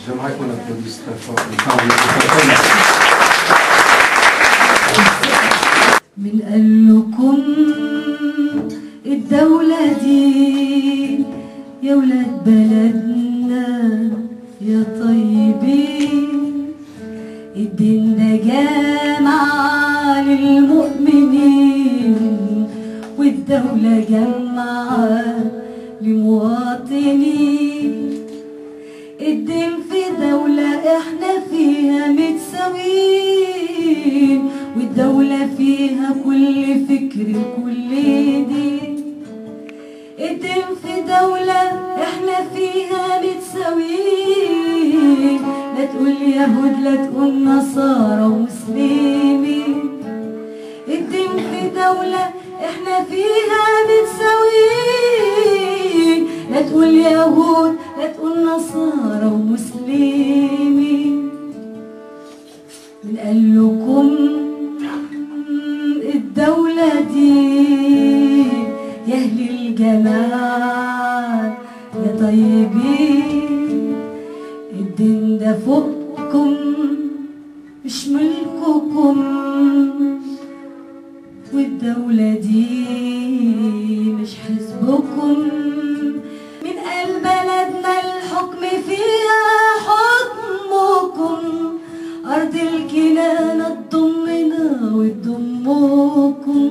J'aimerais qu'on applaudisse très fort les femmes de ce من قال لكم الدولة دي يا ولاد بلدنا يا طيبين الدين ده جامعة للمؤمنين والدولة جامعة لمواطنين الدين في دولة احنا فيها متساويين والدولة فيها كل فكر كل دين الدين في دولة احنا فيها متساويين لا تقول يهود لا تقول نصارى ومسلمين الدين في دولة احنا فيها متساويين لا تقول يهود لا تقول نصارى ومسلمين من قال لكم الدولة دي يا أهل الجمال يا طيبين الدين ده فوقكم مش ملككم والدولة دي مش حزبكم من قال بلدنا الحكم فيها حكمكم أرض الكنانة تضمنا وتضمكم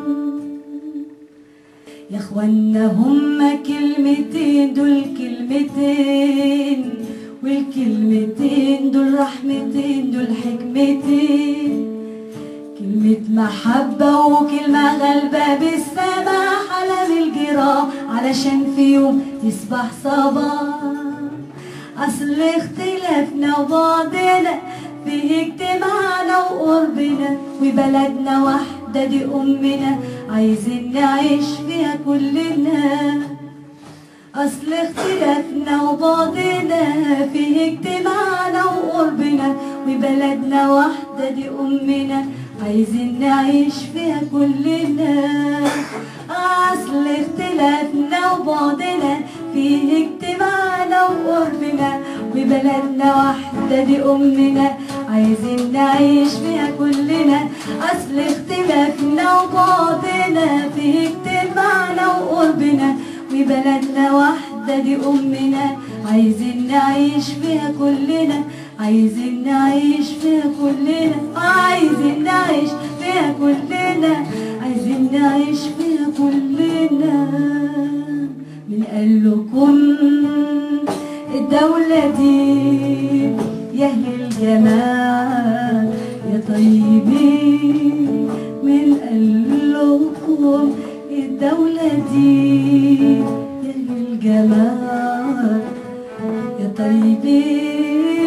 يا اخوانا هما كلمتين دول كلمتين والكلمتين دول رحمتين دول حكمتين كلمة محبة وكلمة غالبة بالسماح على الجراح علشان في يوم تصبح صباح أصل اختلافنا وبعضنا فيه اجتماعنا وقربنا وبلدنا واحدة دي أمنا عايزين نعيش فيها كلنا أصل اختلافنا وبعضنا فيه اجتماعنا وقربنا وبلدنا واحدة دي أمنا عايزين نعيش فيها كلنا أصل اختلافنا وبعضنا فيه اجتماعنا وقربنا وبلدنا واحدة دي أمنا عايزين نعيش فيها كلنا أصل اختلافنا وبعضنا فيه اجتماعنا وقربنا وبلدنا واحدة دي أمنا عايزين نعيش فيها كلنا عايزين نعيش فيها كلنا عايزين نعيش فيها كلنا عايزين نعيش فيها كلنا من قال لكم الدولة دي يا أهل الجمال يا طيبين من قال لكم الدولة دي يا أهل الجمال يا طيبين